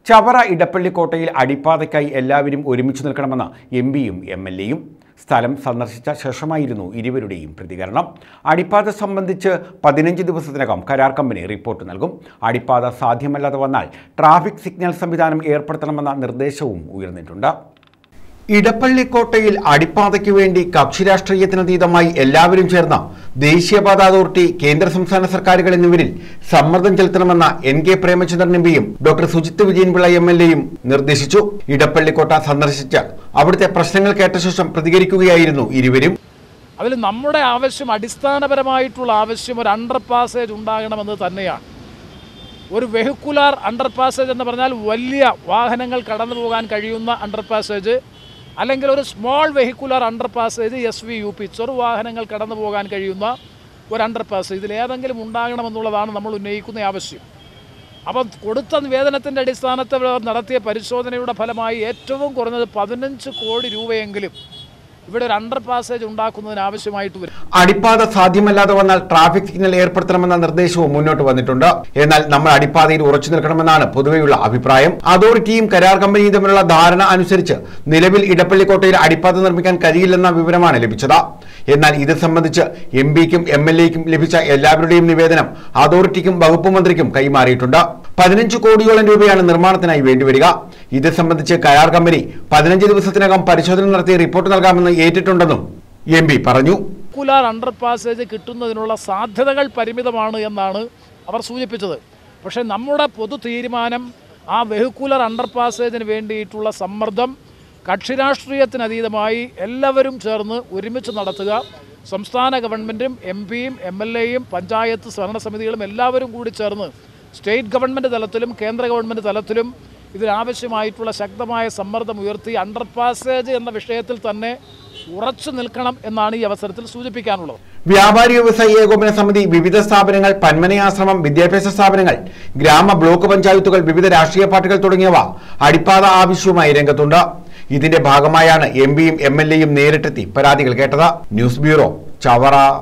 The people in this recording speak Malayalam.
ചവറ ഇടപ്പള്ളിക്കോട്ടയിൽ അടിപ്പാതയ്ക്കായി എല്ലാവരും ഒരുമിച്ച് നിൽക്കണമെന്ന് എം പിയും എം എൽ എയും സ്ഥലം സന്ദർശിച്ച ശേഷമായിരുന്നു ഇരുവരുടെയും പ്രതികരണം അടിപ്പാത സംബന്ധിച്ച് പതിനഞ്ച് ദിവസത്തിനകം കരാർ കമ്പനി റിപ്പോർട്ട് നൽകും അടിപ്പാത സാധ്യമല്ലാതെ വന്നാൽ ട്രാഫിക് സിഗ്നൽ സംവിധാനം ഏർപ്പെടുത്തണമെന്ന നിർദ്ദേശവും ഉയർന്നിട്ടുണ്ട് ഇടപ്പള്ളിക്കോട്ടയിൽ അടിപ്പാതയ്ക്ക് വേണ്ടി കക്ഷി രാഷ്ട്രീയത്തിനതീതമായി എല്ലാവരും ചേർന്ന ദേശീയപാത അതോറിറ്റി കേന്ദ്ര സംസ്ഥാന സർക്കാരുകൾ എന്നിവരിൽ സമ്മർദ്ദം ചെലുത്തണമെന്ന എൻ കെ പ്രേമചന്ദ്രൻ എം പിയും doctor Sujith Vijayanpillai M L എയും നിർദ്ദേശിച്ചു ഇടപ്പള്ളിക്കോട്ട സന്ദർശിച്ച് അവിടുത്തെ പ്രശ്നങ്ങൾ കേട്ട ശേഷം പ്രതികരിക്കുകയായിരുന്നു ഇരുവരും അതിൽ നമ്മുടെ ആവശ്യം അടിസ്ഥാനപരമായിട്ടുള്ള ആവശ്യം ഒരു അണ്ടർ പാസേജ് ഉണ്ടാകണമെന്ന് തന്നെയാണ് ഒരു വെഹിക്കുലാർ അണ്ടർ പാസേജ് എന്ന് പറഞ്ഞാൽ വലിയ വാഹനങ്ങൾ കടന്നു പോകാൻ കഴിയുന്ന അണ്ടർ പാസേജ് അല്ലെങ്കിൽ ഒരു small vehicular under passage S V U P ചെറു വാഹനങ്ങൾ കടന്നു പോകാൻ കഴിയുന്ന ഒരു അണ്ടർ പാസേജ് ഇതിലേതെങ്കിലും ഉണ്ടാകണമെന്നുള്ളതാണ് നമ്മൾ ഉന്നയിക്കുന്ന ആവശ്യം അപ്പം കൊടുത്ത നിവേദനത്തിൻ്റെ അടിസ്ഥാനത്തിൽ നടത്തിയ പരിശോധനയുടെ ഫലമായി ഏറ്റവും കുറഞ്ഞത് പതിനഞ്ച് കോടി രൂപയെങ്കിലും ഇവിടെ ഒരു അണ്ടർ പാസേജ് ഉണ്ടാക്കുന്നതിന് ആവശ്യമായിട്ട് വരും അടിപ്പാത സാധ്യമല്ലാതെ വന്നാൽ ട്രാഫിക് സിഗ്നൽ ഏർപ്പെടുത്തണമെന്ന നിർദ്ദേശവും മുന്നോട്ട് വന്നിട്ടുണ്ട് എന്നാൽ നമ്മൾ അടിപ്പാതയിൽ ഉറച്ചു നിൽക്കണമെന്നാണ് പൊതുവെയുള്ള അഭിപ്രായം അതോറിറ്റിയും കരാർ കമ്പനിയും തമ്മിലുള്ള ധാരണ അനുസരിച്ച് നിലവിൽ ഇടപ്പള്ളിക്കോട്ടയിൽ അടിപ്പാത നിർമ്മിക്കാൻ കഴിയില്ലെന്ന വിവരമാണ് ലഭിച്ചത് എന്നാൽ ഇത് സംബന്ധിച്ച് എം പിക്കും എം എൽ എക്കും ലഭിച്ച എല്ലാവരുടെയും നിവേദനം അതോറിറ്റിക്കും വകുപ്പ് മന്ത്രിക്കും കൈമാറിയിട്ടുണ്ട് പതിനഞ്ച് കോടിയോളം രൂപയാണ് നിർമ്മാണത്തിനായി വേണ്ടിവരിക ഇത് സംബന്ധിച്ച് കരാർ കമ്പനി പതിനഞ്ച് ദിവസത്തിനകം പരിശോധന നടത്തി റിപ്പോർട്ട് നൽകാമെന്ന് ഏറ്റിട്ടുണ്ടെന്നും എം പി പറഞ്ഞു സർക്കുലാർ അണ്ടർ പാസേജ് കിട്ടുന്നതിനുള്ള സാധ്യതകൾ പരിമിതമാണ് എന്നാണ് അവർ സൂചിപ്പിച്ചത് പക്ഷേ നമ്മുടെ പൊതു തീരുമാനം ആ വെഹിക്കുലർ അണ്ടർ പാസേജിന് വേണ്ടിയിട്ടുള്ള സമ്മർദ്ദം കക്ഷി രാഷ്ട്രീയത്തിനതീതമായി എല്ലാവരും ചേർന്ന് ഒരുമിച്ച് നടത്തുക സംസ്ഥാന ഗവൺമെൻറ്റും എം പിയും എം എൽ എയും പഞ്ചായത്ത് ഭരണസമിതികളും എല്ലാവരും കൂടി ചേർന്ന് സ്റ്റേറ്റ് ഗവൺമെൻറ് തലത്തിലും കേന്ദ്ര ഗവൺമെൻറ് തലത്തിലും ഇതിനാവശ്യമായിട്ടുള്ള ശക്തമായ സമ്മർദ്ദം ഉയർത്തി അണ്ടർ പാസേജ് എന്ന വിഷയത്തിൽ തന്നെ ഉറച്ചു നിൽക്കണം എന്നാണ് ഈ അവസരത്തിൽ സൂചിപ്പിക്കാനുള്ളത് വ്യാപാരി വ്യവസായി ഏകോപന സമിതി വിവിധ സ്ഥാപനങ്ങൾ പന്മനയാശ്രമം വിദ്യാഭ്യാസ സ്ഥാപനങ്ങൾ ഗ്രാമ ബ്ലോക്ക് പഞ്ചായത്തുകൾ വിവിധ രാഷ്ട്രീയ പാർട്ടികൾ തുടങ്ങിയവ അടിപ്പാത ആവശ്യവുമായി രംഗത്തുണ്ട് ഇതിന്റെ ഭാഗമായാണ് എം പിയും എം എൽ എയും നേരിട്ടെത്തി പരാതികൾ കേട്ടത് ന്യൂസ് ബ്യൂറോ ചവറ